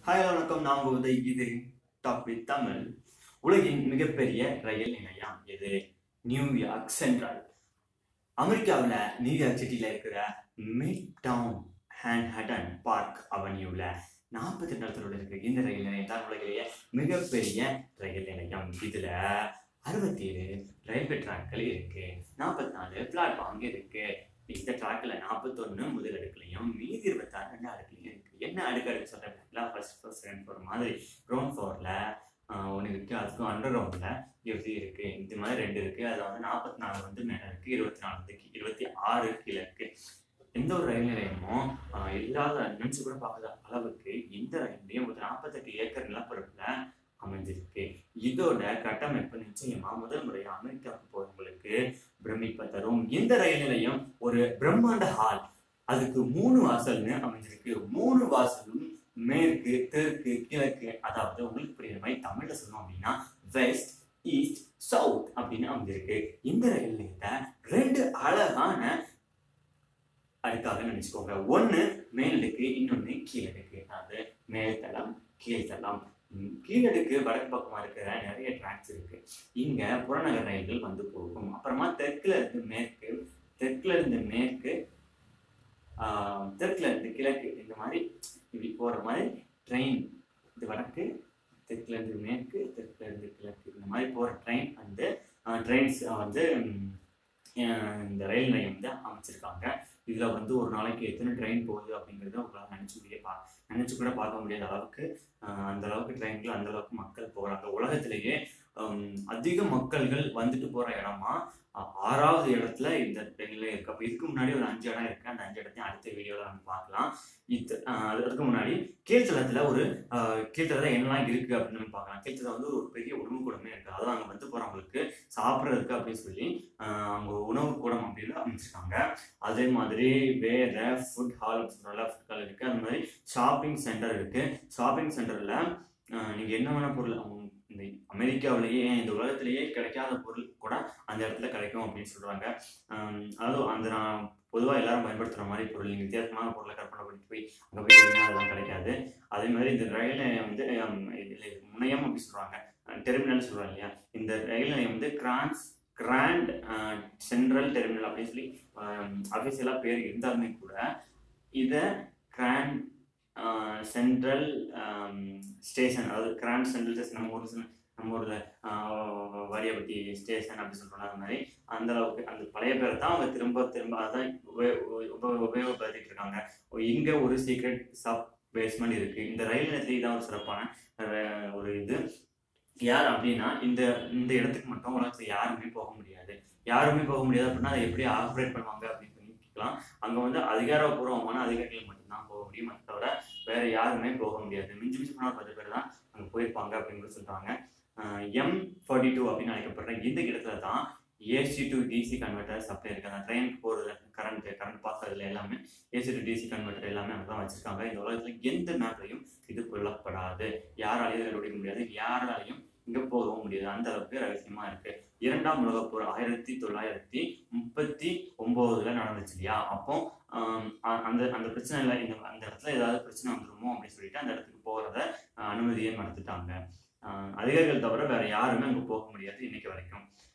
hi வணக்கம் நான் உங்கள் உதய் இது டாப் வித் தமிழ் உலகின் மிகப்பெரிய ரயில் நிலையம் இது நியூயார்க் சென்ட்ரல் அமெரிக்காவில் நியூயார்க் சிட்டியில் இருக்கிற மிட் டவுன் ஹேண்ட்ஹட்டன் பார்க் அவென்யூவில் நாற்பத்தி இடத்துல இருக்கிற இந்த ரயில் நிலையம் தான் உலகிலேயே மிகப்பெரிய ரயில் நிலையம் இதில் அறுபத்தி ஏழு ரயில்வே ட்ராக்கள் இருக்கு நாற்பத்தி நாலு பிளாட்ஃபார்ம் இருக்கு இந்த ட்ராக்ல நாற்பத்தொன்னு முதல் அடுக்குலையும் மீதி இருபத்தாறு ரெண்டு அடுக்குலையும் இருக்கு என்ன அடுக்கு அடுக்கு சொல்றேன் ஃபர்ஸ்ட் ஃபர்ஸ்ட் செகண்ட் ஃப்ளோர் மாதிரி கிரவுண்ட் ஃப்ளோர்ல ஒன்று இருக்கு அதுக்கும் அண்டர் கிரவுண்ட்ல எப்படி இருக்கு இந்த மாதிரி ரெண்டு இருக்கு அதில் வந்து நாற்பத்தி நாலு வந்து மேலே இருக்கு இருபத்தி நாலு வந்து கீ- இருபத்தி ஆறு கீழே இருக்கு எந்த ஒரு ரயில் நிலையமும் ஆஹ், இல்லாத நினைச்சு கூட பார்க்காத அளவுக்கு இந்த ரயில் நிலையம் ஒரு நாற்பத்தெட்டு ஏக்கர் நிலப்பரப்புல அமைஞ்சிருக்கு இதோட கட்டமைப்பு நிச்சயமா முதல் முறையா அமெரிக்காவுக்கு போறவங்களுக்கு பிரமிப்பை தரும் இந்த ரயில் நிலையம் ஒரு பிரம்மாண்ட ஹால் அதுக்கு மூணு வாசல்னு அமைஞ்சிருக்கு மூணு வாசலும் மேற்கு தெற்கு கிழக்கு அதாவது உங்களுக்கு புரியுற மாதிரி தமிழ்ல சொல்லணும் அப்படின்னா வெஸ்ட் ஈஸ்ட் சவுத் அப்படின்னு அமைஞ்சிருக்கு இந்த ரயில் நிலையத்தை ரெண்டு அழகான அடுக்காக நினைச்சுக்கோங்க ஒண்ணு மேலடுக்கு இன்னொன்னு கீழடுக்கு அதாவது மேல்தளம் கீழ்த்தளம் ம், கீழடுக்கு வடக்கு பக்கமா இருக்கிற நிறைய ட்ராக்ஸ் இருக்கு இங்க புறநகர் ரயில்கள் வந்து போகும் அப்புறமா தெற்குல இருந்து மேற்கு தெற்குல இருந்து மேற்கு ஆஹ், தெற்குல இருந்து கிழக்கு இந்த மாதிரி இப்படி போற மாதிரி ட்ரெயின் இது வடக்கு தெற்குல இருந்து மேற்கு தெற்குல இருந்து கிழக்கு இந்த மாதிரி போற ட்ரெயின் வந்து ட்ரெயின்ஸ் வந்து ம், அஹ், இந்த ரயில் நிலையம் வந்து அமைச்சிருக்காங்க இதுல வந்து ஒரு நாளைக்கு எத்தனை ட்ரெயின் போகுது அப்படிங்கறத உங்களால் நினைச்சு முடிய பா நினைச்சு கூட பார்க்க முடியாத அளவுக்கு ஆஹ் அந்த அளவுக்கு ட்ரெயின்ல அந்த அளவுக்கு மக்கள் போறாங்க உலகத்திலேயே ஹம், அதிக மக்கள்கள் வந்துட்டு போற இடமா ஆ- ஆறாவது இடத்துல இந்த ட்ரெயின்ல இருக்கு அப்ப இதுக்கு முன்னாடி ஒரு அஞ்சு இடம் இருக்கு அந்த அஞ்சு இடத்தையும் அடுத்த வீடியோல நம்ம பார்க்கலாம் இது ஆஹ் அது- அதுக்கு முன்னாடி கீழ்த்தளத்துல ஒரு ஆஹ் கீழ்த்தளத்துல என்னெல்லாம் இருக்கு அப்படின்னு நம்ம பார்க்கலாம் கீழ்த்தளம் வந்து ஒரு பெரிய உணவு கூடமே இருக்கு அதாவது அங்க வந்து போறவங்களுக்கு சாப்பிட்றதுக்கு அப்படின்னு சொல்லி ஆஹ் அவங்க உணவு கூடம் அப்படின்னு அமைச்சிருக்காங்க அதே மாதிரி வேற ஃபுட் ஹால் சொல்றாங்க ஃபுட் ஹால் இருக்கு அந்த மாதிரி ஷாப்பிங் சென்டர் இருக்கு ஷாப்பிங் சென்டர்ல நீங்க என்ன வேணா பொருள் அவங்க இந்த அமெரிக்காவிலேயே இந்த உலகத்திலேயே கிடைக்காத பொருள் கூட அந்த இடத்துல கிடைக்கும் அப்படின்னு சொல்றாங்க ஆம், அதாவது அந்த நான் பொதுவாக எல்லாரும் பயன்படுத்துற மாதிரி பொருள் நீங்க வித்தியாசமான பொருளை கற்பனை பண்ணி போய் அங்கே போய் கேட்டீங்கன்னா அதெல்லாம் கிடைக்காது அதே மாதிரி இந்த ரயில் நிலையம் வந்து ஆம், இதுல முனையம் அப்படி சொல்றாங்க டெர்மினல் சொல்றாங்க இல்லையா இந்த ரயில் நிலையம் வந்து கிரான்ஸ் கிராண்ட் சென்ட்ரல் டெர்மினல் அப்படின்னு சொல்லி அஃபிஷியலாக பேர் இருந்தாலுமே கூட இதை கிராண்ட் சென்ட்ரல் ஸ்டேஷன் அதாவது கிராண்ட் சென்ட்ரல் ஸ்டேஷன் நம்ம ஊர் நம்ம ஊரில் வாரியாபட்டி ஸ்டேஷன் அப்படி சொல்கிறோம் அது மாதிரி அந்த அளவுக்கு அந்த பழைய பேரை தான் அவங்க திரும்ப திரும்ப அதான் உப- உப- உபயோகப்படுத்திட்டு இருக்காங்க இங்கே ஒரு சீக்ரெட் சப் பேஸ்மெண்ட் இருக்கு இந்த ரயில் நிலையத்துல இதான் ஒரு சிறப்பான அஹ், ஒரு இது யார் அப்படின்னா இந்த இந்த இடத்துக்கு மட்டும் உலகத்துல யாருமே போக முடியாது யாருமே போக முடியாது அப்படின்னா அதை எப்படி ஆப்ரேட் பண்ணுவாங்க அப்படின்னு சொல்லி கேட்கலாம் அங்க வந்து அதிகாரப்பூர்வமான அதிகாரிகள் மட்டும்தான் போக முடியும் மற்ற தவிர வேற யாருமே போக முடியாது மிஞ்சி மிஞ்சி போனால் பத்து பேர் தான் அங்க போயிருப்பாங்க அப்படின்னு கூட சொல்றாங்க எம் ஃபார்ட்டி டூ அப்படின்னு அழைக்கப்படுற இந்த இடத்துல தான் AC to DC converter supply இருக்கு அந்த ட்ரெயினுக்கு போகிறது கரண்ட் கரண்ட் பாஸ் ஆகுதுல எல்லாமே ஏசி டு டிசி கன்வெர்டர் எல்லாமே அங்கே தான் வச்சிருக்காங்க இந்த உலகத்துல எந்த மேப்லையும் இது கொல்லப்படாது யாராலையும் கண்டுபிடிக்க முடியாது யாராலையும் இங்க போகவும் முடியாது அந்த அளவுக்கு ரகசியமா இருக்கு இரண்டாம் உலகப் போர் ஆயிரத்தி தொள்ளாயிரத்தி முப்பத்தி ஒன்பதுல நடந்துச்சு இல்லையா அப்போ ஆம், அ- அந்த அந்த பிரச்சனை இல்லை இந்த அந்த இடத்துல ஏதாவது பிரச்சனை வந்துருமோ அப்படின்னு சொல்லிட்டு அந்த இடத்துக்கு போறத அஹ், அனுமதியே மறுத்துட்டாங்க அஹ், அதிகாரிகள் தவிர வேற யாருமே அங்க போக முடியாது இன்னைக்கு வரைக்கும்